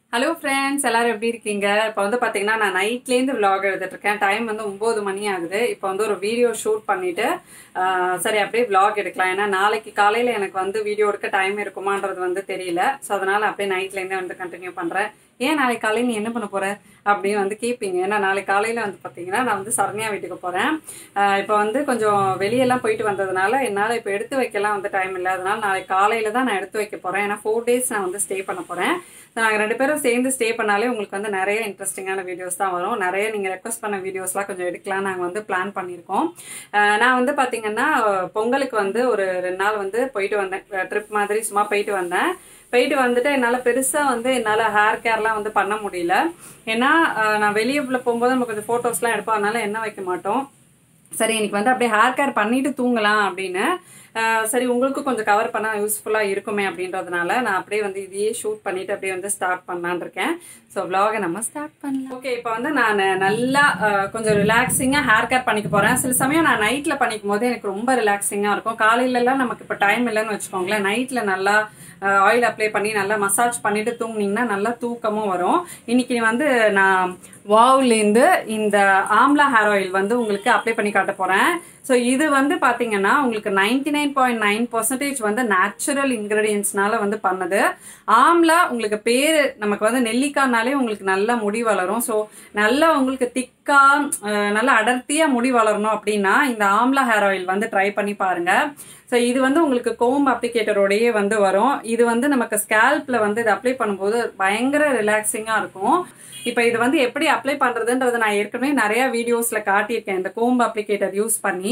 Hello friends எல்லாரும் எப்படி இருக்கீங்க இப்போ வந்து பார்த்தீங்கன்னா நான் நைட்லேருந்து vlog எடுத்துட்டு இருக்கேன் டைம் வந்து ஒம்பது மணி ஆகுது இப்போ வந்து ஒரு வீடியோ ஷூட் பண்ணிட்டு ஆஹ், சரி அப்படியே vlog எடுக்கலாம் ஏன்னா நாளைக்கு காலையில் எனக்கு வந்து வீடியோ எடுக்க டைம் இருக்குமான்றது வந்து தெரியல ஸோ அதனால அப்படியே நைட்லேருந்தே வந்து கண்டினியூ பண்ணுறேன் ஏன் நாளைக்கு காலையில் நீ என்ன பண்ண போற அப்படின்னு வந்து கேட்பீங்க ஏன்னா நாளைக்கு காலையில் வந்து பார்த்தீங்கன்னா நான் வந்து சரண்யா வீட்டுக்கு போகிறேன் இப்போ வந்து கொஞ்சம் வெளியெல்லாம் போயிட்டு வந்ததுனால என்னால் இப்போ எடுத்து வைக்கலாம் வந்து டைம் இல்லை அதனால நாளைக்கு காலையில் தான் நான் எடுத்து வைக்க போகிறேன் ஏன்னா ஃபோர் டேஸ் நான் வந்து ஸ்டே பண்ண போகிறேன் நாங்கள் ரெண்டு பேரும் சேர்ந்து ஸ்டே பண்ணாலே உங்களுக்கு வந்து நிறைய இன்ட்ரெஸ்டிங்கான வீடியோஸ் தான் வரும் நிறைய நீங்கள் ரெக்வஸ்ட் பண்ண வீடியோஸ்லாம் கொஞ்சம் எடுக்கலாம் நாங்கள் வந்து பிளான் பண்ணியிருக்கோம் அஹ் நான் வந்து பார்த்தீங்கன்னா பொங்கலுக்கு வந்து ஒரு ரெண்டு நாள் வந்து போயிட்டு வந்தேன் ட்ரிப் மாதிரி சும்மா போயிட்டு வந்தேன் போயிட்டு வந்துட்டு என்னால் பெருசாக வந்து என்னால் ஹேர் கேர்லாம் வந்து பண்ண முடியல ஏன்னா அஹ் நான் வெளியே உள்ள போகும்போது நம்ம கொஞ்சம் ஃபோட்டோஸ்லாம் எடுப்போம் அதனால என்ன வைக்க மாட்டோம் சரி இன்னைக்கு வந்து அப்படியே ஹேர் கேர் பண்ணிட்டு தூங்கலாம் அப்படின்னு அஹ் சரி உங்களுக்கு கொஞ்சம் கவர் பண்ணா யூஸ்ஃபுல்லா இருக்குமே அப்படின்றதுனால நான் அப்படியே வந்து இதையே ஷூட் பண்ணிட்டு அப்படியே வந்து ஸ்டார்ட் பண்ணலான்னு இருக்கேன் ஸோ vlog-அ நம்ம ஸ்டார்ட் பண்ணலாம் ஓகே இப்போ வந்து நான் நல்லா அஹ், கொஞ்சம் ரிலாக்ஸிங்காக ஹேர் கேர் பண்ணிக்க போறேன் சில சமயம் நான் நைட்ல பண்ணிக்கும் போது எனக்கு ரொம்ப ரிலாக்ஸிங்காக இருக்கும் காலையில எல்லாம் நமக்கு இப்போ டைம் இல்லைன்னு வச்சுக்கோங்களேன் நைட்ல நல்லா ஆயில் அப்ளை பண்ணி நல்லா மசாஜ் பண்ணிட்டு தூங்குனீங்கன்னா நல்லா தூக்கமும் வரும் இன்னைக்கு வந்து நான் வாவ்லேருந்து இந்த ஆம்லா ஹேர் ஆயில் வந்து உங்களுக்கு அப்ளை பண்ணி காட்ட போறேன் ஸோ இது வந்து பாத்தீங்கன்னா உங்களுக்கு ninety nine point nine percentage வந்து நேச்சுரல் இன்கிரீடியன்ஸ்னால வந்து பண்ணது ஆம்லா உங்களுக்கு பேரு நமக்கு வந்து நெல்லிக்காய்னாலே உங்களுக்கு நல்ல முடி வளரும் ஸோ நல்லா உங்களுக்கு திக்கா நல்லா அடர்த்தியா முடி வளரணும் அப்படின்னா இந்த ஆம்லா ஹேர் ஆயில் வந்து ட்ரை பண்ணி பாருங்க ஸோ இது வந்து உங்களுக்கு கோம் அப்ளிகேட்டரோடயே வந்து வரும் இது வந்து நமக்கு ஸ்கேல்ப்ல வந்து இது அப்ளை பண்ணும்போது பயங்கர ரிலாக்ஸிங்காக இருக்கும் இப்போ இது வந்து எப்படி அப்ளை பண்றதுன்றதை நான் ஏற்கனவே நிறைய வீடியோஸ்ல காட்டியிருக்கேன் இந்த கோம்பு அப்ளிகேட்டர் யூஸ் பண்ணி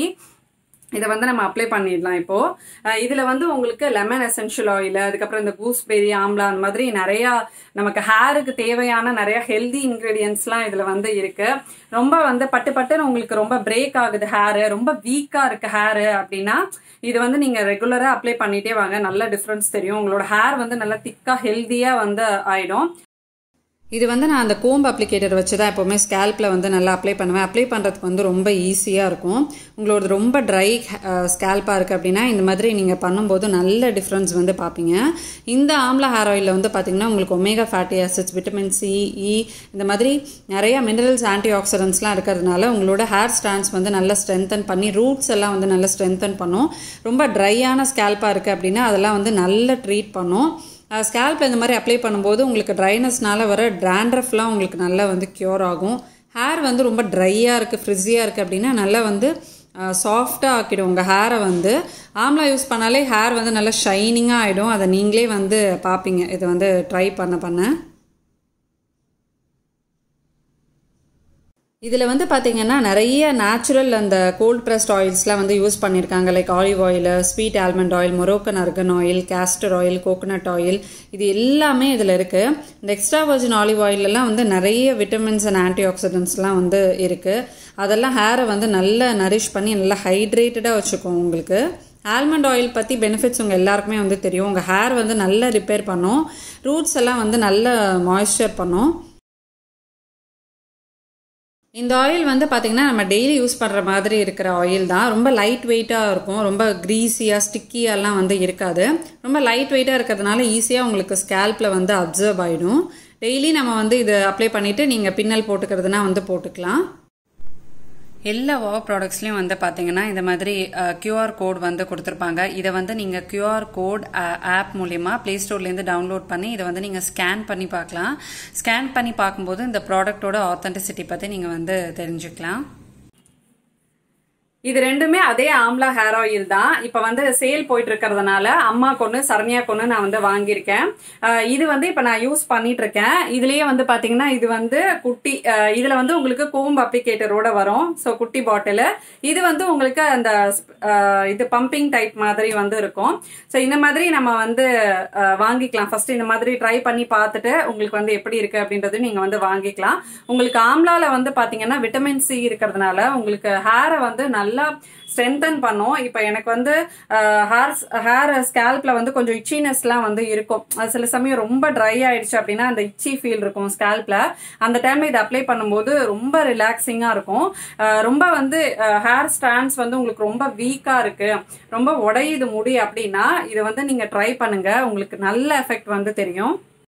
இதை வந்து நம்ம அப்ளை பண்ணிடலாம் இப்போ அஹ் இதுல வந்து உங்களுக்கு லெமன் எசென்ஷியல் ஆயில் அதுக்கப்புறம் இந்த கூஸ்பெரி ஆம்லா அந்த மாதிரி நிறைய நமக்கு ஹேருக்கு தேவையான நிறைய ஹெல்தி இன்கிரீடியன்ஸ்லாம் இதுல வந்து இருக்கு ரொம்ப வந்து பட்டு பட்டுன்னு உங்களுக்கு ரொம்ப பிரேக் ஆகுது ஹேரு ரொம்ப வீக்கா இருக்கு ஹேரு அப்படின்னா இது வந்து நீங்க ரெகுலரா அப்ளை பண்ணிட்டே வாங்க நல்ல டிஃபரன்ஸ் தெரியும் உங்களோட ஹேர் வந்து நல்லா திக்கா ஹெல்தியா வந்து ஆயிடும் இது வந்து நான் அந்த கோம்பு அப்ளிகேட்டர் வச்சு தான் எப்போவுமே ஸ்கேல்பில் வந்து நல்லா அப்ளை பண்ணுவேன் அப்ளை பண்ணுறதுக்கு வந்து ரொம்ப ஈஸியாக இருக்கும் உங்களோட ரொம்ப ட்ரை ஸ்கேல்பாக இருக்குது அப்படின்னா இந்த மாதிரி நீங்கள் பண்ணும்போது நல்ல டிஃப்ரென்ஸ் வந்து பார்ப்பீங்க இந்த ஆம்லா ஹேர் ஆயிலில் வந்து பார்த்தீங்கன்னா உங்களுக்கு omega fatty acids vitamin C E இந்த மாதிரி நிறைய மினரல்ஸ் ஆன்டி ஆக்சிடென்ட்ஸ்லாம் இருக்கிறதுனால உங்களோட ஹேர் ஸ்டாண்ட்ஸ் வந்து நல்லா ஸ்ட்ரென்தன் பண்ணி ரூட்ஸ் எல்லாம் வந்து நல்லா ஸ்ட்ரென்தன் பண்ணும் ரொம்ப ட்ரையான ஸ்கேல்பாக இருக்குது அப்படின்னா அதெல்லாம் வந்து நல்லா ட்ரீட் பண்ணும் ஸ்கேல்ப் இந்த மாதிரி அப்ளை பண்ணும்போது உங்களுக்கு ட்ரைனஸ்னால வர ட்ராண்ட்ரஃப்லாம் உங்களுக்கு நல்லா வந்து க்யூர் ஆகும் ஹேர் வந்து ரொம்ப ட்ரையாக இருக்குது ஃப்ரிஸியாக இருக்குது அப்படின்னா நல்லா வந்து சாஃப்டாக ஆக்கிடும் உங்கள் ஹேரை வந்து ஆம்லா யூஸ் பண்ணாலே ஹேர் வந்து நல்லா ஷைனிங்காக ஆகிடும் அதை நீங்களே வந்து பார்ப்பீங்க இதை வந்து ட்ரை பண்ண பண்ண இதில் வந்து பார்த்தீங்கன்னா நிறைய நேச்சுரல் அந்த கோல்ட் ப்ரெஸ்ட் ஆயில்ஸ்லாம் வந்து யூஸ் பண்ணியிருக்காங்க like olive oil sweet almond oil Moroccan argan oil castor oil coconut oil இது எல்லாமே இதில் இருக்குது இந்த எக்ஸ்ட்ரா வர்ஜின் ஆலிவ் ஆயிலெல்லாம் வந்து நிறைய விட்டமின்ஸ் அண்ட் ஆன்டி ஆக்சிடென்ட்ஸ்லாம் வந்து இருக்குது அதெல்லாம் ஹேரை வந்து நல்லா நரிஷ் பண்ணி நல்லா ஹைட்ரேட்டடாக வச்சுக்கும் உங்களுக்கு ஆல்மண்ட் ஆயில் பற்றி பெனிஃபிட்ஸ் உங்கள் எல்லாருக்குமே வந்து தெரியும் உங்கள் ஹேர் வந்து நல்லா ரிப்பேர் பண்ணும் ரூட்ஸ் எல்லாம் வந்து நல்ல மாய்ஸ்சர் பண்ணும் இந்த ஆயில் வந்து பார்த்தீங்கன்னா நம்ம டெய்லி யூஸ் பண்ணுற மாதிரி இருக்கிற ஆயில் தான் ரொம்ப லைட் வெயிட்டாக இருக்கும் ரொம்ப க்ரீஸியாக ஸ்டிக்கியாலாம் வந்து இருக்காது ரொம்ப லைட் வெயிட்டாக இருக்கிறதுனால ஈஸியாக உங்களுக்கு ஸ்கேல்பில் வந்து அப்சர்வ் ஆகிடும் டெய்லி நம்ம வந்து இதை அப்ளை பண்ணிவிட்டு நீங்கள் பின்னல் போட்டுக்கிறதுனா வந்து போட்டுக்கலாம் எல்லா வா ப்ராடக்ட்ஸ்லையும் வந்து பார்த்தீங்கன்னா இந்த மாதிரி கியூஆர் கோட் வந்து கொடுத்துருப்பாங்க இதை வந்து நீங்கள் கியூஆர் கோட் ஆப் மூலிமா ப்ளே ஸ்டோர்லேருந்து டவுன்லோட் பண்ணி இதை வந்து நீங்கள் ஸ்கேன் பண்ணி பார்க்கலாம் ஸ்கேன் பண்ணி பார்க்கும்போது இந்த ப்ராடக்ட்டோட ஆத்தென்டிசிட்டி பற்றி நீங்கள் வந்து தெரிஞ்சுக்கலாம் இது ரெண்டுமே அதே ஆம்லா ஹேர் ஆயில் தான் இப்ப வந்து சேல் போயிட்டு இருக்கிறதுனால அம்மா கொண்டு சரண்யா கொண்டு நான் வந்து வாங்கியிருக்கேன் அஹ் இது வந்து இப்ப நான் யூஸ் பண்ணிட்டு இருக்கேன் இதுலயே வந்து பாத்தீங்கன்னா இது வந்து குட்டி அஹ் இதுல வந்து உங்களுக்கு கோம்பு அப்ளிகேட்டரோட வரும் ஸோ குட்டி பாட்டில் இது வந்து உங்களுக்கு அந்த அஹ் இது பம்பிங் டைப் மாதிரி வந்து இருக்கும் ஸோ இந்த மாதிரி நம்ம வந்து அஹ் வாங்கிக்கலாம் ஃபர்ஸ்ட் இந்த மாதிரி ட்ரை பண்ணி பார்த்துட்டு உங்களுக்கு வந்து எப்படி இருக்கு அப்படின்றது நீங்க வந்து வாங்கிக்கலாம் உங்களுக்கு ஆம்லால வந்து பாத்தீங்கன்னா விட்டமின் சி இருக்கிறதுனால உங்களுக்கு ஹேரை வந்து நல்லா ஸ்ட்ரென்தன் பண்ணும் இப்போ எனக்கு வந்து ஹேர் ஹேர் ஸ்கேல்ப்ல வந்து கொஞ்சம் இச்சினஸ்லாம் வந்து இருக்கும் அது சில சமயம் ரொம்ப ட்ரை ஆயிடுச்சு அப்படின்னா அந்த இச்சி ஃபீல் இருக்கும் ஸ்கேல்ப்ல அந்த டைம்ல இதை அப்ளை பண்ணும்போது ரொம்ப ரிலாக்ஸிங்கா இருக்கும் அஹ் ரொம்ப வந்து ஹேர் ஸ்டாண்ட்ஸ் வந்து உங்களுக்கு ரொம்ப வீக்கா இருக்கு ரொம்ப உடையுது முடி அப்படின்னா இதை வந்து நீங்க ட்ரை பண்ணுங்க உங்களுக்கு நல்ல எஃபெக்ட் வந்து தெரியும்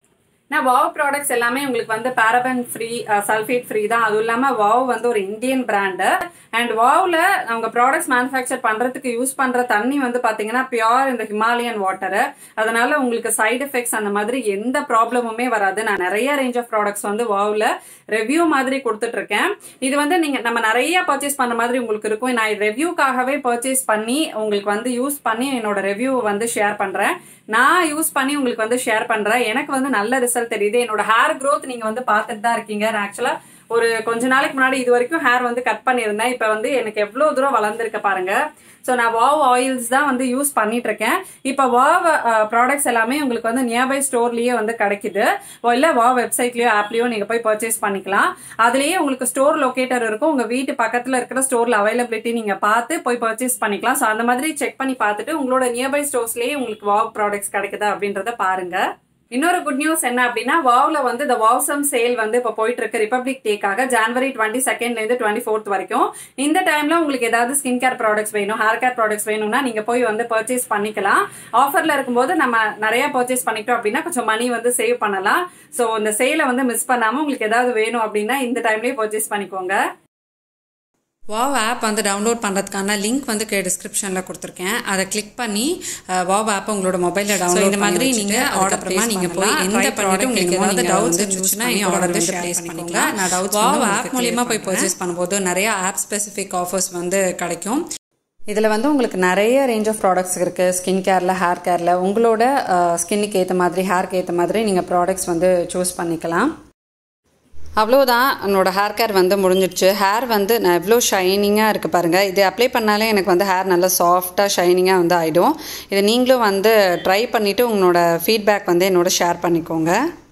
நான் வாவ் ப்ராடக்ட்ஸ் எல்லாமே உங்களுக்கு வந்து பாரபன் ஃப்ரீ சல்ஃபேட் ஃப்ரீ தான் அதுவும் இல்லாம வாவ் வந்து ஒரு இந்தியன் பிராண்டு அண்ட் வாவ்ல அவங்க ப்ராடக்ட்ஸ் மேனுஃபேக்சர் பண்றதுக்கு யூஸ் பண்ற தண்ணி வந்து பாத்தீங்கன்னா பியோர் இந்த ஹிமாலயன் வாட்டர் அதனால உங்களுக்கு சைடு எஃபெக்ட்ஸ் அந்த மாதிரி எந்த ப்ராப்ளமுமே வராது நான் நிறைய ரேஞ்ச் ஆஃப் ப்ராடக்ட்ஸ் வந்து வாவ்ல ரிவ்யூ மாதிரி கொடுத்துட்டு இருக்கேன் இது வந்து நீங்க நம்ம நிறைய பர்ச்சேஸ் பண்ண மாதிரி உங்களுக்கு இருக்கும் நான் ரிவ்யூக்காகவே பர்ச்சேஸ் பண்ணி உங்களுக்கு வந்து யூஸ் பண்ணி என்னோட ரிவ்யூ வந்து ஷேர் பண்றேன் நான் யூஸ் பண்ணி உங்களுக்கு வந்து ஷேர் பண்றேன் எனக்கு வந்து நல்ல ரிசல்ட் தெரியுது என்னோட ஹேர் growth நீங்க வந்து பார்த்துட்டு தான் இருக்கீங்க ஆக்சுவலா ஒரு கொஞ்ச நாளைக்கு முன்னாடி இது வரைக்கும் ஹேர் வந்து கட் பண்ணியிருந்தேன் இப்போ வந்து எனக்கு எவ்வளோ தூரம் வளர்ந்துருக்க பாருங்க ஸோ நான் வாவ் ஆயில்ஸ் தான் வந்து யூஸ் பண்ணிட்டு இருக்கேன் இப்போ வாவ் ப்ராடக்ட்ஸ் எல்லாமே உங்களுக்கு வந்து நியர்பை ஸ்டோர்லயே வந்து கிடைக்குது இல்லை வாவ் வெப்சைட்லயோ ஆப்லயோ நீங்க போய் பர்ச்சேஸ் பண்ணிக்கலாம் அதுலயே உங்களுக்கு ஸ்டோர் லொகேட்டர் இருக்கும் உங்க வீட்டு பக்கத்துல இருக்கிற ஸ்டோர்ல அவைலபிலிட்டி நீங்க பார்த்து போய் பர்ச்சேஸ் பண்ணிக்கலாம் ஸோ அந்த மாதிரி செக் பண்ணி பார்த்துட்டு உங்களோட நியர்பை ஸ்டோர்ஸ்லயே உங்களுக்கு வாவ் ப்ராடக்ட்ஸ் கிடைக்குதா அப்படின்றத பாருங்க இன்னொரு குட் நியூஸ் என்ன அப்படின்னா வாவ்ல வந்து இந்த வாவ்சம் சேல் வந்து இப்போ போயிட்டு இருக்கு ரிபப்ளிக் டேக்காக ஜனவரி டுவெண்ட்டி செகண்ட்ல இருந்து டுவெண்ட்டி ஃபோர்த் வரைக்கும் இந்த டைம்ல உங்களுக்கு ஏதாவது ஸ்கின் கேர் ப்ராடக்ட்ஸ் வேணும் ஹேர் கேர் ப்ராடக்ட்ஸ் வேணும்னா நீங்க போய் வந்து பர்ச்சேஸ் பண்ணிக்கலாம் ஆஃபர்ல இருக்கும்போது நம்ம நிறைய பர்ச்சேஸ் பண்ணிட்டோம் அப்படின்னா கொஞ்சம் மணி வந்து சேவ் பண்ணலாம் ஸோ இந்த சேலை வந்து மிஸ் பண்ணாம உங்களுக்கு ஏதாவது வேணும் அப்படின்னா இந்த டைம்லயே பர்ச்சேஸ் பண்ணிக்கோங்க வாவ் ஆப் வந்து டவுன்லோட் பண்ணுறதுக்கான லிங்க் வந்து டிஸ்கிரிப்ஷனில் கொடுத்துருக்கேன் அதை கிளிக் பண்ணி வாவ் ஆப்பை உங்களோட மொபைலில் டவுன்லோட் இந்த மாதிரி நீங்கள் ஆர்டர் அப்புறமா நீங்கள் போய் எந்த ப்ராடக்ட் உங்களுக்கு ஏதாவது டவுட்ஸ் இருந்துச்சுன்னா ஆர்டர் வந்து ப்ளேஸ் பண்ணிக்கலாம் நான் டவுட்ஸ் வாவ் ஆப் மூலியமா போய் பர்ச்சேஸ் பண்ணும்போது நிறைய ஆப் ஸ்பெசிஃபிக் ஆஃபர்ஸ் வந்து கிடைக்கும் இதில் வந்து உங்களுக்கு நிறைய ரேஞ்ச் ஆஃப் ப்ராடக்ட்ஸ் இருக்குது ஸ்கின் கேரில் ஹேர் கேரில் உங்களோட ஸ்கின்னுக்கு ஏற்ற மாதிரி ஹேர்க்கு ஏற்ற மாதிரி நீங்கள் ப்ராடக்ட்ஸ் வந்து சூஸ் பண்ணிக்கலாம் அவ்வளோதான் என்னோட ஹேர் கேர் வந்து முடிஞ்சிடுச்சு ஹேர் வந்து நான் எவ்வளோ ஷைனிங்காக இருக்குது பாருங்கள் இது அப்ளை பண்ணாலே எனக்கு வந்து ஹேர் நல்லா சாஃப்டாக ஷைனிங்காக வந்து ஆகிடும் இதை நீங்களும் வந்து ட்ரை பண்ணிவிட்டு உங்களோட ஃபீட்பேக் வந்து என்னோட ஷேர் பண்ணிக்கோங்க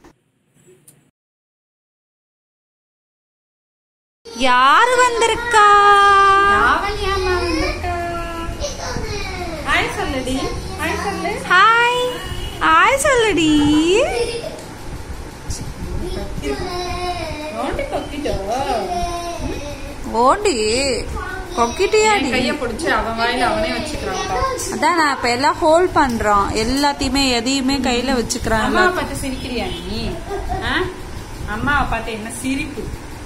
யாரு வந்திருக்கா ஹாய் ஹாய் சொல்லுடி ஓடி கொக்கிட்டியாடி கையை பிடிச்சி அவன் வாயில அவனே வச்சுக்கிறான் அதான் நான் இப்ப எல்லாம் ஹோல்ட் பண்றோம் எல்லாத்தையுமே எதையுமே கையில வச்சுக்கிறான் அம்மாவை பார்த்து சிரிக்கிறியா நீ ஆ? அம்மாவை பார்த்து என்ன சிரிப்பு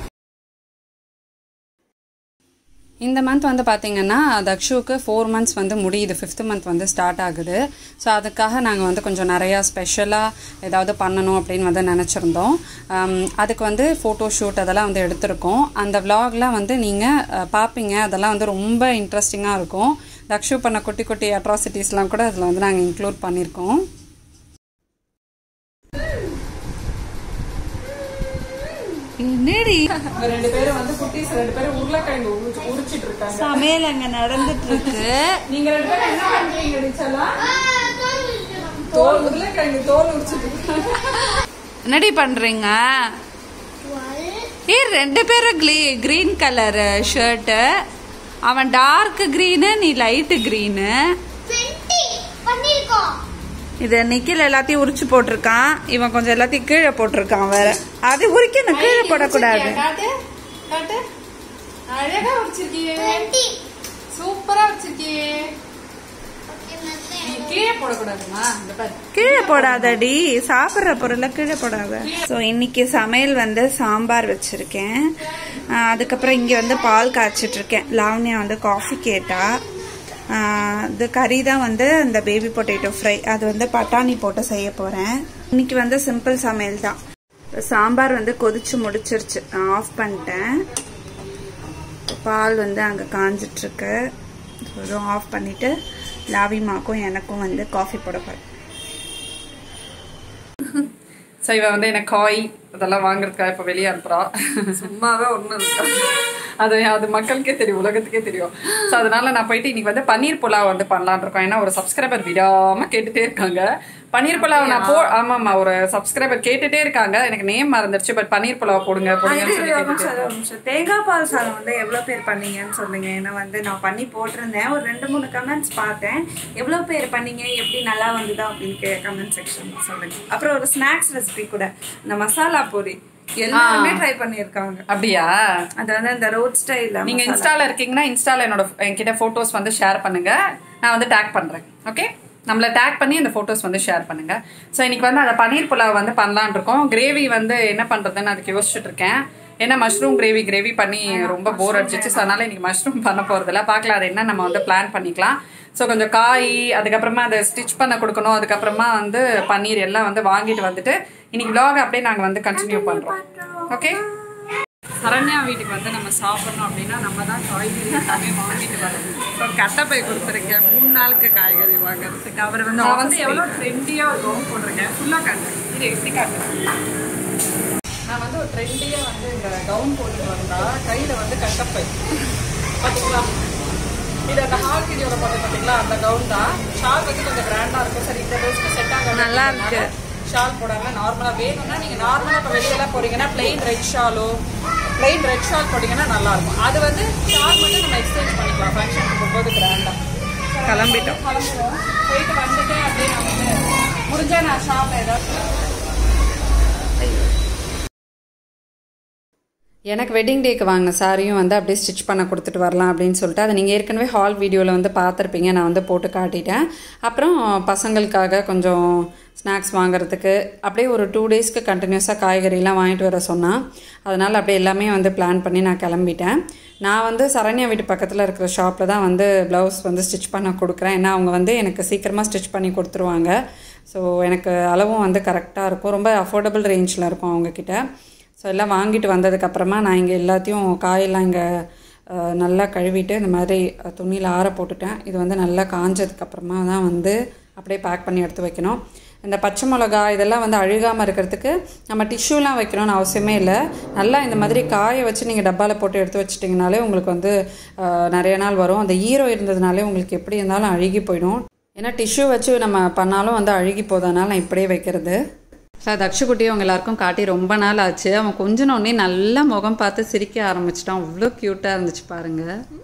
இந்த மந்த் வந்து பார்த்தீங்கன்னா தக்ஷுக்கு ஃபோர் மந்த்ஸ் வந்து முடியுது ஃபிஃப்த் மந்த் வந்து ஸ்டார்ட் ஆகுது ஸோ அதுக்காக நாங்கள் வந்து கொஞ்சம் நிறையா ஸ்பெஷலாக ஏதாவது பண்ணணும் அப்படின்னு வந்து நினச்சிருந்தோம் அதுக்கு வந்து ஃபோட்டோ ஷூட் அதெல்லாம் வந்து எடுத்திருக்கோம் அந்த விலாக்லாம் வந்து நீங்கள் பார்ப்பீங்க அதெல்லாம் வந்து ரொம்ப இன்ட்ரெஸ்டிங்காக இருக்கும் தக்ஷு பண்ண குட்டி குட்டி அட்ராசிட்டிஸ்லாம் கூட அதில் வந்து நாங்கள் இன்க்ளூட் பண்ணியிருக்கோம் என்னடி ரெண்டு பேரும் வந்து குட்டீஸ் ரெண்டு பேரும் உருளைக்கிழங்கு உரிச்சிட்டு இருக்காங்க சமையல் அங்க நடந்துட்டு இருக்கு நீங்க ரெண்டு பேரும் என்ன பண்றீங்க டிச்சலா தோல் உருளைக்கிழங்கு தோல் உரிச்சிட்டு இருக்காங்க என்னடி பண்றீங்க ஏ ரெண்டு பேரும் க்ளீ கிரீன் கலர் ஷர்ட்டு அவன் டார்க் கிரீனு நீ லைட் கிரீனு பண்ணிருக்கோம் இது நிக்கில் எல்லாத்தையும் உரிச்சு போட்டிருக்கான் இவன் கொஞ்சம் எல்லாத்தையும் கீழே போட்டிருக்கான் வேற அது உரிக்கணும் கீழே போடக்கூடாது காட்டு காட்டு அழகா உரிச்சிருக்கியே டுவெண்ட்டி சூப்பரா வச்சிருக்கியே நீ கீழே போடக்கூடாதுமா இந்த பாரு கீழே போடாதடி சாப்பிட்ற பொருளை கீழே போடாத ஸோ இன்னைக்கு சமையல் வந்து சாம்பார் வச்சிருக்கேன் ஆஹ் அதுக்கப்புறம் இங்கே வந்து பால் காய்ச்சிட்டு இருக்கேன் லாவண்யா வந்து காஃபி கேட்டா ஆஹ் இது கறி தான் வந்து இந்த பேபி பொட்டேட்டோ ஃப்ரை அது வந்து பட்டாணி போட்டு செய்ய போறேன் இன்னைக்கு வந்து சிம்பிள் சமையல் தான் சாம்பார் வந்து கொதிச்சு முடிச்சிருச்சு நான் ஆஃப் பண்ணிட்டேன் பால் வந்து அங்கே காஞ்சிட்டு இருக்கு அதுவும் ஆஃப் பண்ணிட்டு லாவிமாக்கும் எனக்கும் வந்து காஃபி போட போறேன் ஸோ இவன் வந்து எனக்கு காய் அதெல்லாம் வாங்குறதுக்காக இப்போ வெளியே அனுப்புறா சும்மாவே ஒன்றும் இருக்கா அது அது மக்களுக்கே தெரியும் உலகத்துக்கே தெரியும் ஸோ அதனால நான் போயிட்டு இன்னைக்கு வந்து பன்னீர் புலாவ் வந்து பண்ணலான்னு இருக்கோம் ஏன்னா ஒரு சப்ஸ்கிரைபர் விடாம கேட்டுட்டே இருக்காங்க பன்னீர் புலாவ் நான் போ ஆமாம்மா ஒரு சப்ஸ்கிரைபர் கேட்டுட்டே இருக்காங்க எனக்கு நேம் மறந்துடுச்சு பட் பன்னீர் புலாவ் போடுங்க போடுங்கன்னு சொல்லி கேட்டுட்டே இருக்காங்க. தேங்காய் பால் சாதம் வந்து எவ்வளோ பேர் பண்ணீங்கன்னு சொல்லுங்க ஏன்னா வந்து நான் பண்ணி போட்டிருந்தேன் ஒரு ரெண்டு மூணு கமெண்ட்ஸ் பார்த்தேன் எவ்வளோ பேர் பண்ணீங்க எப்படி நல்லா வந்ததா அப்படின்னு கமெண்ட் செக்ஷன் சொல்லுங்க அப்புறம் ஒரு ஸ்நாக்ஸ் ரெசிபி கூட இந்த மசாலா பூரி எல்லாருமே ட்ரை பண்ணியிருக்காங்க அப்படியா அது வந்து இந்த ரோட் ஸ்டைல் நீங்க இன்ஸ்டால இருக்கீங்கன்னா இன்ஸ்டால என்னோட என்கிட்ட போட்டோஸ் வந்து ஷேர் பண்ணுங்க நான் வந்து டேக் பண்றேன் ஓகே நம்மளை டேக் பண்ணி அந்த ஃபோட்டோஸ் வந்து ஷேர் பண்ணுங்க ஸோ இன்னைக்கு வந்து அதை பன்னீர் புலாவ் வந்து பண்ணலான் இருக்கோம் கிரேவி வந்து என்ன பண்ணுறதுன்னு அதுக்கு யோசிச்சுட்டு இருக்கேன் ஏன்னா மஷ்ரூம் கிரேவி கிரேவி பண்ணி ரொம்ப போர் அடிச்சிச்சு ஸோ அதனால இன்னைக்கு மஷ்ரூம் பண்ண போகிறதில்ல பார்க்கலாம் அது என்ன நம்ம வந்து பிளான் பண்ணிக்கலாம் ஸோ கொஞ்சம் காய் அதுக்கப்புறமா அதை ஸ்டிச் பண்ண கொடுக்கணும் அதுக்கப்புறமா வந்து பன்னீர் எல்லாம் வந்து வாங்கிட்டு வந்துட்டு இன்னைக்கு vlog அப்படியே நாங்கள் வந்து கண்டினியூ பண்ணுறோம் ஓகே சரண்யா வீட்டுக்கு வந்து நம்ம சாப்பிடணும் அப்படின்னா நம்ம தான் காய்கறி எல்லாமே வாங்கிட்டு வரணும் ஸோ கட்டப்பை கொடுத்துருக்கேன் மூணு நாளுக்கு காய்கறி வாங்குறதுக்கு அவர் வந்து நான் வந்து எவ்வளோ ட்ரெண்டியாக ஒரு கவுன் போட்டிருக்கேன் ஃபுல்லாக காட்டுறேன் இது எப்படி காட்டுறேன் நான் வந்து ஒரு ட்ரெண்டியாக வந்து இந்த கவுன் போட்டுட்டு வந்தா கையில் வந்து கட்டப்பை பார்த்தீங்களா இது அந்த ஹால் வீடியோவில் பார்த்து பார்த்தீங்களா அந்த கவுன் தான் ஷால் வந்து கொஞ்சம் கிராண்டாக இருக்கும் சரி இந்த ட்ரெஸ்க்கு செட் ஆக நல்லா இருக்கு. ஷால் போடாம நார்மலாக வேணும்னா நீங்கள் நார்மலாக இப்போ வெளியெல்லாம் போறீங்கன்னா பிளெயின் ரெட் ஷாலோ பிளெயின் ரெட் ஷால் போட்டிங்கன்னா நல்லா இருக்கும் அது வந்து ஷால் மட்டும் நம்ம எக்ஸ்சேஞ்ச் பண்ணிக்கலாம் ஃபங்க்ஷனுக்கு போகும்போது கிராண்டாக கிளம்பிட்டோம் கிளம்புவோம் போயிட்டு வந்துட்டு அப்படியே நான் வந்து முடிஞ்சா நான் ஷாப்ல ஏதாவது எனக்கு வெட்டிங் டேக்கு வாங்கின சாரியும் வந்து அப்படியே ஸ்டிச் பண்ண கொடுத்துட்டு வரலாம் அப்படின்னு சொல்லிட்டு அதை நீங்கள் ஏற்கனவே ஹால் வீடியோவில் வந்து பார்த்துருப்பீங்க நான் வந்து போட்டு காட்டிட்டேன் அப்புறம் பசங்களுக்காக கொஞ்சம் ஸ்நாக்ஸ் வாங்குறதுக்கு அப்படியே ஒரு டூ டேஸ்க்கு கண்டினியூஸாக காய்கறிலாம் வாங்கிட்டு வர சொன்னான் அதனால் அப்படியே எல்லாமே வந்து பிளான் பண்ணி நான் கிளம்பிட்டேன் நான் வந்து சரண்யா வீட்டு பக்கத்தில் இருக்கிற ஷாப்பில் தான் வந்து ப்ளவுஸ் வந்து ஸ்டிச் பண்ண கொடுக்குறேன் ஏன்னா அவங்க வந்து எனக்கு சீக்கிரமாக ஸ்டிச் பண்ணி கொடுத்துருவாங்க ஸோ எனக்கு அளவும் வந்து கரெக்டாக இருக்கும் ரொம்ப அஃபோர்டபுள் ரேஞ்சில் இருக்கும் அவங்கக்கிட்ட ஸோ எல்லாம் வாங்கிட்டு வந்ததுக்கப்புறமா நான் இங்கே எல்லாத்தையும் காயெல்லாம் இங்கே அஹ், நல்லா கழுவிட்டு இந்த மாதிரி அஹ், துணியில் ஆற போட்டுட்டேன் இது வந்து நல்லா காஞ்சதுக்கப்புறமா தான் வந்து அப்படியே பேக் பண்ணி எடுத்து வைக்கணும் இந்த பச்சை மிளகா இதெல்லாம் வந்து அழுகாமல் இருக்கிறதுக்கு நம்ம டிஷ்யூலாம் வைக்கணும்னு அவசியமே இல்லை நல்லா இந்த மாதிரி காய வச்சு நீங்கள் டப்பாவில் போட்டு எடுத்து வச்சிட்டிங்கனாலே உங்களுக்கு வந்து அஹ், நிறைய நாள் வரும் அந்த ஈரோ இருந்ததுனாலே உங்களுக்கு எப்படி இருந்தாலும் அழுகி போயிடும் ஏன்னா டிஷ்யூ வச்சு நம்ம பண்ணாலும் வந்து அழுகி போதனால நான் இப்படியே வைக்கிறது ஸோ தக்ஷகுட்டி அவங்க எல்லாருக்கும் காட்டி ரொம்ப நாள் ஆச்சு அவன் கொஞ்சம் உடனே நல்லா முகம் பார்த்து சிரிக்க ஆரம்பிச்சிட்டான் அவ்வளோ க்யூட்டாக இருந்துச்சு பாருங்க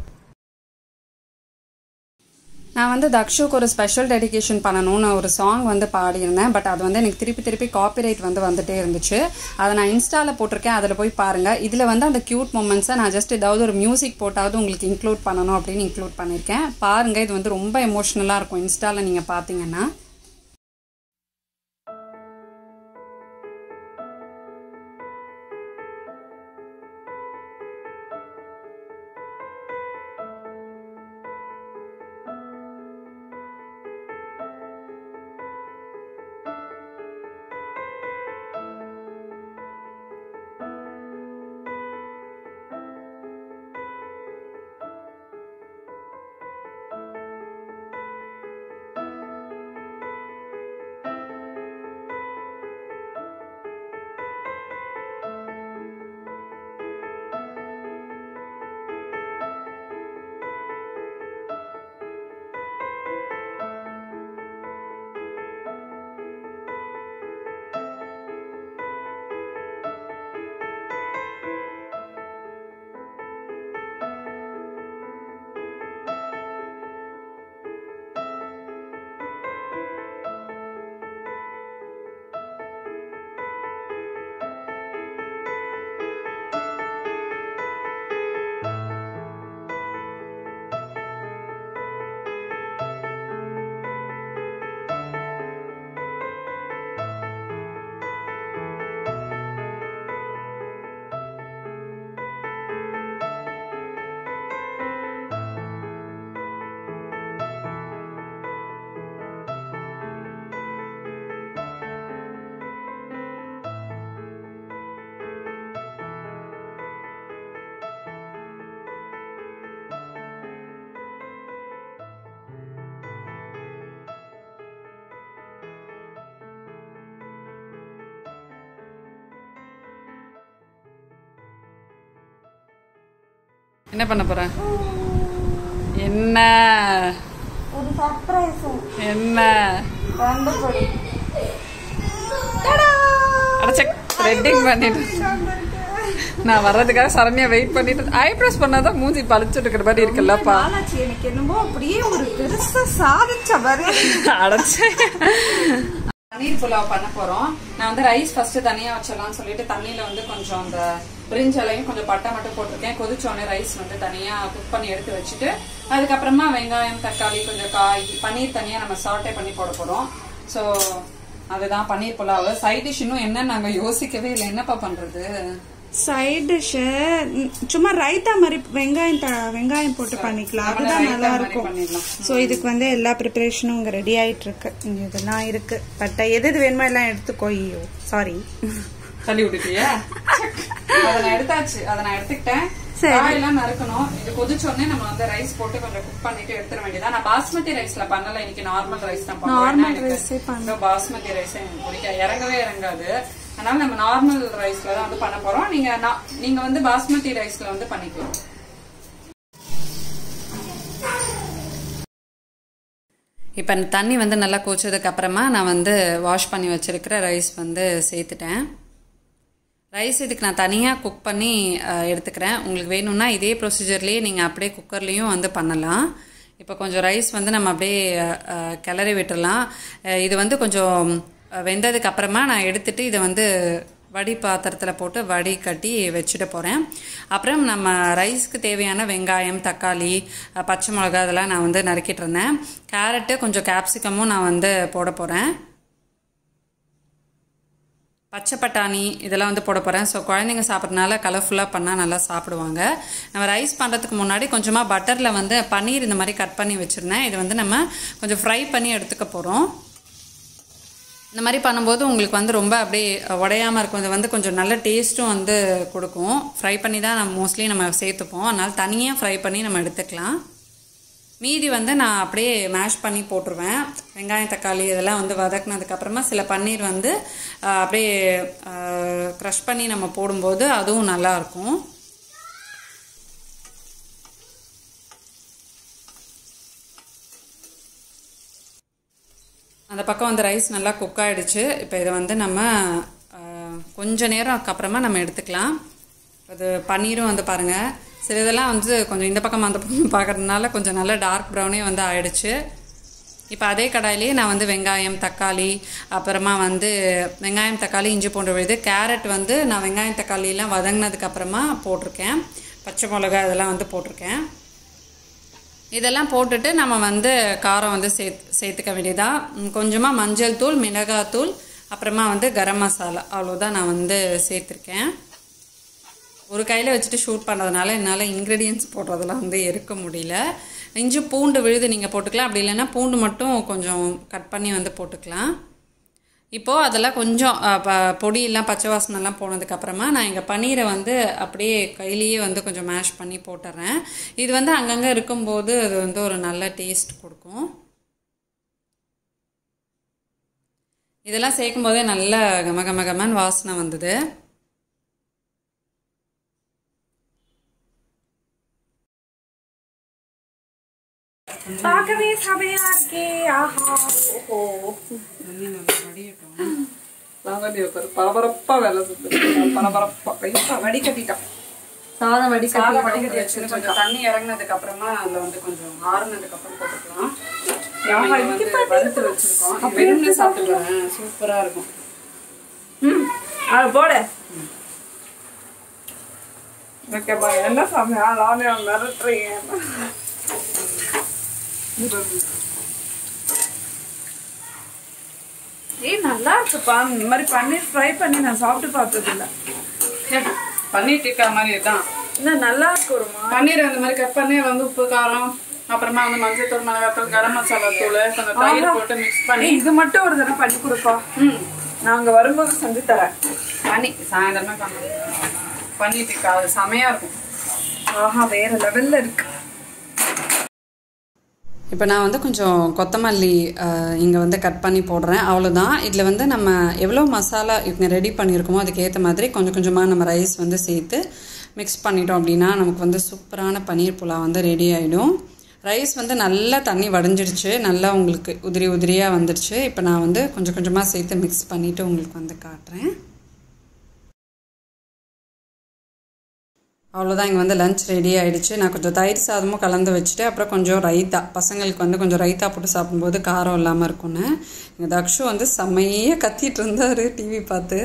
நான் வந்து தக்ஷுக்கு ஒரு ஸ்பெஷல் டெடிகேஷன் பண்ணணும்னு ஒரு சாங் வந்து பாடியிருந்தேன் பட் அது வந்து எனக்கு திருப்பி திருப்பி காப்பிரைட் வந்து வந்துட்டே இருந்துச்சு அதை நான் இன்ஸ்டாவில் போட்டிருக்கேன் அதில் போய் பாருங்கள் இதில் வந்து அந்த க்யூட் மூமெண்ட்ஸை நான் ஜஸ்ட் ஏதாவது ஒரு மியூசிக் போட்டாவது உங்களுக்கு இன்க்ளூட் பண்ணணும் அப்படின்னு இன்க்ளூட் பண்ணியிருக்கேன் பாருங்கள் இது வந்து ரொம்ப எமோஷ்னலாக இருக்கும் இன்ஸ்டாவில் நீங்கள் பார்த்தீங்கன்னா என்ன பண்ண போற என்ன ஒரு சர்ப்ரைஸ் என்ன ரெண்டு பொடி அடைச்ச ரெட்டிங் பண்ணிட்டு நான் வர்றதுக்காக சரண்யா வெயிட் பண்ணிட்டு ஐப்ரோஸ் பண்ணாதான் மூஞ்சி பழிச்சுட்டு இருக்கிற மாதிரி இருக்குல்லப்பா நாளாச்சு எனக்கு என்னமோ அப்படியே ஒரு பெருசா சாதிச்ச மாதிரி அடைச்ச பன்னீர் புலாவ் பண்ண போறோம் நான் வந்து ரைஸ் ஃபர்ஸ்ட் தனியா வச்சிடலாம்னு சொல்லிட்டு தண்ணியில வந்து கொஞ்சம் அந்த பிரிஞ்சலையும் கொஞ்சம் பட்டை மட்டும் போட்டிருக்கேன் கொதிச்ச உடனே ரைஸ் வந்து தனியா குக் பண்ணி எடுத்து வச்சுட்டு அதுக்கப்புறமா வெங்காயம் தக்காளி கொஞ்சம் காய் பன்னீர் தனியா நம்ம சாட்டே பண்ணி போட போறோம் ஸோ அதுதான் பன்னீர் புலாவ் சைட் டிஷ் இன்னும் என்ன நாங்க யோசிக்கவே இல்லை என்னப்பா பண்றது சைட் டிஷ் சும்மா ரைத்தா மாதிரி வெங்காயம் த- வெங்காயம் போட்டு பண்ணிக்கலாம் அதுதான் ரைத்தா நல்லா மாதிரி இருக்கும் பண்ணிடலாம். ஸோ இதுக்கு வந்து எல்லா ப்ரிப்பரேஷனும் இங்கே ரெடி ஆயிட்டு இருக்கு இங்க இதெல்லாம் இருக்கு பட் எது எது வேணுமோ எல்லாம் எடுத்துக்கோ ஐயோ சாரி தள்ளி விட்டுட்டியா அதை நான் எடுத்தாச்சு அதை நான் எடுத்துக்கிட்டேன் சரி. காயெல்லாம் நறுக்கணும் இது கொதிச்ச உடனே நம்ம வந்து ரைஸ் போட்டு கொஞ்சம் குக் பண்ணிட்டு எடுத்துட வேண்டியதா நான் பாஸ்மதி ரைஸ்ல பண்ணல இன்னைக்கு நார்மல் ரைஸ் தான் பண்ணுவேன் Normal ஏன்னா எனக்கு rice ஏ பண்ணு. இந்த பாஸ்மதி ரைஸ் எனக்கு பிடிக்காது இறங்கவே இறங்காது அதனால நம்ம நார்மல் ரைஸ்ல தான் வந்து பண்ண போறோம் நீங்க நா- நீங்க வந்து பாஸ்மதி ரைஸ்ல வந்து பண்ணிக்கலாம் இப்போ தண்ணி வந்து நல்லா கொச்சதுக்கு அப்புறமா நான் வந்து வாஷ் பண்ணி வச்சிருக்கிற ரைஸ் வந்து சேர்த்துட்டேன் ரைஸ் இதுக்கு நான் தனியாக குக் பண்ணி அஹ், எடுத்துக்கிறேன் உங்களுக்கு வேணும்னா இதே ப்ரொசீஜர்லேயே நீங்கள் அப்படியே குக்கர்லேயும் வந்து பண்ணலாம் இப்போ கொஞ்சம் ரைஸ் வந்து நம்ம அப்படியே அஹ், கிளறி விட்டுறலாம் அஹ், இது வந்து கொஞ்சம் அஹ், வெந்ததுக்கு அப்புறமா நான் எடுத்துட்டு இதை வந்து வடி பாத்திரத்தில் போட்டு வடி கட்டி வச்சுட்டு போகிறேன் அப்புறம் நம்ம ரைஸ்க்கு தேவையான வெங்காயம் தக்காளி அஹ், பச்சை மிளகா அதெல்லாம் நான் வந்து நறுக்கிட்டு இருந்தேன் கேரட்டு கொஞ்சம் கேப்சிகமும் நான் வந்து போட போகிறேன் பச்சை பட்டாணி இதெல்லாம் வந்து போட போகிறேன் ஸோ குழந்தைங்க சாப்பிட்றதுனால கலர்ஃபுல்லாக பண்ணால் நல்லா சாப்பிடுவாங்க நம்ம ரைஸ் பண்ணுறதுக்கு முன்னாடி கொஞ்சமாக பட்டரில் வந்து பன்னீர் இந்த மாதிரி கட் பண்ணி வச்சுருந்தேன் இது வந்து நம்ம கொஞ்சம் ஃப்ரை பண்ணி எடுத்துக்க போகிறோம் இந்த மாதிரி பண்ணும்போது உங்களுக்கு வந்து ரொம்ப அப்படியே உடையாமல் இருக்கும் இது வந்து கொஞ்சம் நல்ல டேஸ்ட்டும் வந்து கொடுக்கும் ஃப்ரை பண்ணி தான் நம்ம மோஸ்ட்லி நம்ம சேர்த்துப்போம் அதனால் தனியாக ஃப்ரை பண்ணி நம்ம எடுத்துக்கலாம் மீதி வந்து நான் அப்படியே மேஷ் பண்ணி போட்டுருவேன் வெங்காயம் தக்காளி இதெல்லாம் வந்து வதக்குனதுக்கப்புறமா சில பன்னீர் வந்து ஆஹ், அப்படியே க்ரஷ் பண்ணி நம்ம போடும்போது அதுவும் நல்லாயிருக்கும் அந்த பக்கம் வந்து ரைஸ் நல்லா குக் ஆயிடுச்சு இப்போ இதை வந்து நம்ம ஆஹ், கொஞ்ச நேரம் அப்புறமா நம்ம எடுத்துக்கலாம் அது பன்னீரும் வந்து பாருங்கள் சில இதெல்லாம் வந்து கொஞ்சம் இந்த பக்கம் அந்த பக்கம் பார்க்கறதுனால கொஞ்சம் நல்ல டார்க் ப்ரௌனே வந்து ஆயிடுச்சு இப்போ அதே கடாயிலேயே நான் வந்து வெங்காயம் தக்காளி அப்புறமா வந்து வெங்காயம் தக்காளி இஞ்சி பூண்டு விழுது கேரட் வந்து நான் வெங்காயம் தக்காளியெல்லாம் வதங்கினதுக்கு அப்புறமா போட்டிருக்கேன் பச்சை மிளகா இதெல்லாம் வந்து போட்டிருக்கேன் இதெல்லாம் போட்டுட்டு நம்ம வந்து காரம் வந்து சேர்த் சேர்த்துக்க வேண்டியதா கொஞ்சமாக மஞ்சள் தூள் மிளகாத்தூள் அப்புறமா வந்து கரம் மசாலா அவ்வளோதான் நான் வந்து சேர்த்துருக்கேன் ஒரு கையில் வச்சுட்டு ஷூட் பண்ணுறதுனால என்னால் இன்க்ரீடியன்ஸ் போடுறதெல்லாம் வந்து இருக்க முடியல இஞ்சி பூண்டு விழுது நீங்கள் போட்டுக்கலாம் அப்படி இல்லைன்னா பூண்டு மட்டும் கொஞ்சம் கட் பண்ணி வந்து போட்டுக்கலாம் இப்போது அதெல்லாம் கொஞ்சம் அஹ், ப- பொடியெல்லாம் பச்சை வாசனைலாம் போனதுக்கப்புறமா நான் எங்கள் பன்னீரை வந்து அப்படியே கையிலேயே வந்து கொஞ்சம் மேஷ் பண்ணி போட்டுறேன் இது வந்து அங்கங்கே இருக்கும்போது அது வந்து ஒரு நல்ல டேஸ்ட் கொடுக்கும் இதெல்லாம் சேர்க்கும் போதே நல்ல கம கம கமன்னு வாசனை வந்தது பார்க்கவே சமையா இருக்கே ஆஹா ஓஹோ பரபரப்பா வேலை பரபரப்பா இப்ப வடிகட்டிட்டோம் சாதம் வடி சாதம் வடிகட்டி வடிகட்டி வச்சுட்டு கொஞ்சம் தண்ணி இறங்கினதுக்கு அப்புறமா அதுல வந்து கொஞ்சம் ஆறுனதுக்கு அப்புறம் போட்டுக்கலாம் ஆஹா, இங்க இங்க வந்து வறுத்து வச்சிருக்கோம் இது வெறும்னே சாப்பிட்டுக்கிறேன் சூப்பரா இருக்கும் ம் அது போடு ஓகேப்பா என்ன சமையா நானே மிரட்டுறீங்க ஏய் நல்லா இருக்குப்பா இந்த மாதிரி பன்னீர் ஃப்ரை பண்ணி நான் சாப்பிட்டு பார்த்தது இல்ல பன்னீர் டிக்கா மாதிரி தான் இன்னும் நல்லா இருக்கு ஒருமா பன்னீர் அந்த மாதிரி கட் பண்ணி வந்து உப்பு காரம் அப்புறமா வந்து மஞ்சள் தூள் மிளகாத்தூள் கரம் மசாலா தூள் கொஞ்சம் தயிர் போட்டு மிக்ஸ் பண்ணி ஏய், இது மட்டும் ஒரு தடவை பண்ணி கொடுப்பா ம் நாங்க வரும்போது செஞ்சு தரேன் பண்ணி சாயந்தரமே பண்ணலாம் பன்னீர் டிக்கா அது செமையா இருக்கும் ஆஹா வேற லெவல்ல இருக்கு இப்போ நான் வந்து கொஞ்சம் கொத்தமல்லி இங்கே வந்து கட் பண்ணி போடுறேன் அவ்வளோதான் இதில் வந்து நம்ம எவ்வளோ மசாலா இவங்க ரெடி பண்ணியிருக்கோமோ அதுக்கேற்ற மாதிரி கொஞ்சம் கொஞ்சமாக நம்ம ரைஸ் வந்து சேர்த்து மிக்ஸ் பண்ணிட்டோம் அப்படின்னா நமக்கு வந்து சூப்பரான பன்னீர் புலா வந்து ரெடி ஆகிடும் ரைஸ் வந்து நல்லா தண்ணி வடிஞ்சிடுச்சு நல்லா உங்களுக்கு உதிரி உதிரியாக வந்துடுச்சு இப்போ நான் வந்து கொஞ்சம் கொஞ்சமாக சேர்த்து மிக்ஸ் பண்ணிவிட்டு உங்களுக்கு வந்து காட்டுறேன் அவ்வளோதான் இங்கே வந்து லஞ்ச் ரெடி ஆயிடுச்சு நான் கொஞ்சம் தயிர் சாதமும் கலந்து வச்சுட்டு அப்புறம் கொஞ்சம் ரைத்தா பசங்களுக்கு வந்து கொஞ்சம் ரைத்தா போட்டு சாப்பிடும்போது காரம் இல்லாமல் இருக்கும்னு எங்கள் தக்ஷு வந்து செம்மையே கத்திட்டு இருந்தார் டிவி பார்த்து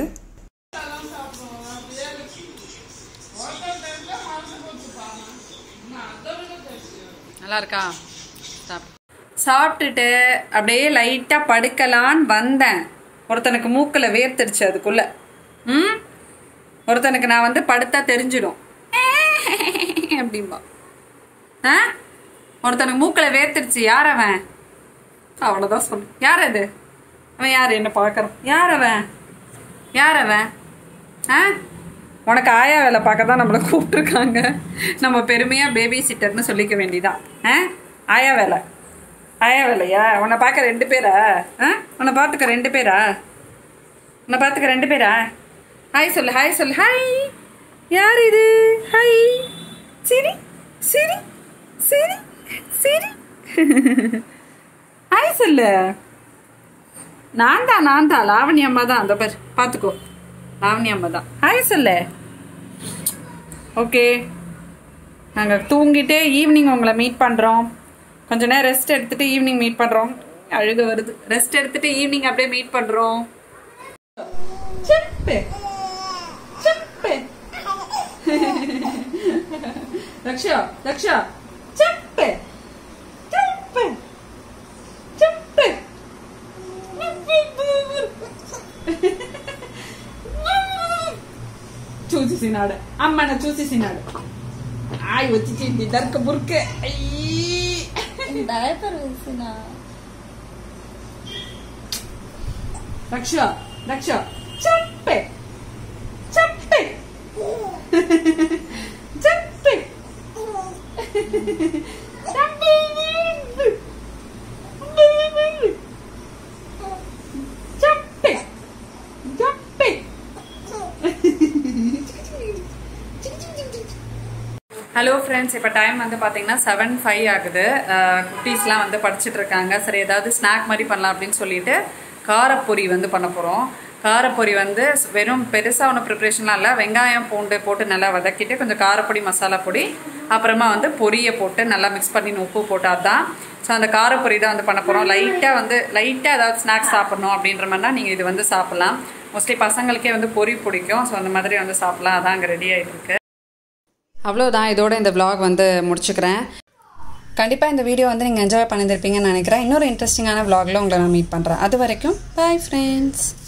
நல்லா இருக்கா சாப்பிட்டுட்டு அப்படியே லைட்டாக படுக்கலான்னு வந்தேன் ஒருத்தனுக்கு மூக்கில் வேர்த்துடுச்சு அதுக்குள்ள ம் ஒருத்தனுக்கு நான் வந்து படுத்தா தெரிஞ்சிடும் அப்படிம்பா ஆ ஒருத்தனுக்கு மூக்கில் வேர்த்துடுச்சு யார் அவன் அவ்வளோதான் சொல்லு யார் அது அவன் யார் என்ன பார்க்குறான் யார் அவன் யார் அவன் ஆ உனக்கு ஆயா வேலை பார்க்க தான் நம்மளை கூப்பிட்ருக்காங்க நம்ம பெருமையாக பேபி சிட்டர்னு சொல்லிக்க வேண்டியதான் ஆ ஆயா வேலை ஆயா வேலையா உன்னை பார்க்க ரெண்டு பேரா ஆ உன்னை பார்த்துக்க ரெண்டு பேரா உன்னை பார்த்துக்க ரெண்டு பேரா ஹாய் சொல்லு ஹாய் சொல்லு ஹாய் யார் இது ஹாய் சரி சரி சரி சரி ஹாய் சொல்லு நான் தான் நான் தான் லாவணி அம்மா தான் அந்த பேர் பார்த்துக்கோ லாவணி அம்மா தான் ஹாய் சொல்லு ஓகே நாங்கள் தூங்கிட்டு ஈவினிங் உங்களை மீட் பண்ணுறோம் கொஞ்ச நேரம் ரெஸ்ட் எடுத்துட்டு ஈவினிங் மீட் பண்ணுறோம் அழுக வருது ரெஸ்ட் எடுத்துட்டு ஈவினிங் அப்படியே மீட் பண்ணுறோம் செப்பு செப்பு ரக்ஷா ரக்ஷா செப்பு செப்பு செப்பு చూసేసినాడు అమ్మన చూసేసినాడు ఆయ్ వచ్చి దర్క బుర్కే రక్ష రక్ష చెప్పే చెప్పే చెప్పే చెప్పే చెప్పే ஹலோ ஃப்ரெண்ட்ஸ் இப்போ டைம் வந்து பார்த்தீங்கன்னா செவன் ஃபைவ் ஆகுது அஹ் குட்டீஸ்லாம் வந்து படிச்சுட்டு இருக்காங்க சரி ஏதாவது ஸ்நாக் மாதிரி பண்ணலாம் அப்படின்னு சொல்லிட்டு காரப்பொரி வந்து பண்ண போகிறோம் காரப்பொரி வந்து வெறும் பெருசாக ஒன்றும் ப்ரிப்ரேஷன்லாம் இல்லை வெங்காயம் பூண்டு போட்டு நல்லா வதக்கிட்டு கொஞ்சம் காரப்பொடி மசாலா பொடி அப்புறமா வந்து பொரியை போட்டு நல்லா மிக்ஸ் பண்ணி உப்பு போட்டு அதான் ஸோ அந்த காரப்பொரி தான் வந்து பண்ண போகிறோம் லைட்டாக வந்து லைட்டாக ஏதாவது ஸ்நாக்ஸ் சாப்பிட்ணும் அப்படின்ற மாதிரினா நீங்கள் இது வந்து சாப்பிட்லாம் மோஸ்ட்லி பசங்களுக்கே வந்து பொரி பிடிக்கும் ஸோ அந்த மாதிரி வந்து சாப்பிட்லாம் அதான் அங்கே ரெடி ஆகிட்டு இருக்கு அவ்வளோதான் இதோட இந்த vlog வந்து முடிச்சுக்கிறேன் கண்டிப்பாக இந்த வீடியோ வந்து நீங்கள் என்ஜாய் பண்ணியிருப்பீங்கன்னு நினைக்கிறேன் இன்னொரு இன்ட்ரெஸ்டிங்கான vlogல உங்களை நான் மீட் பண்ணுறேன் அது வரைக்கும் பாய் ஃப்ரெண்ட்ஸ்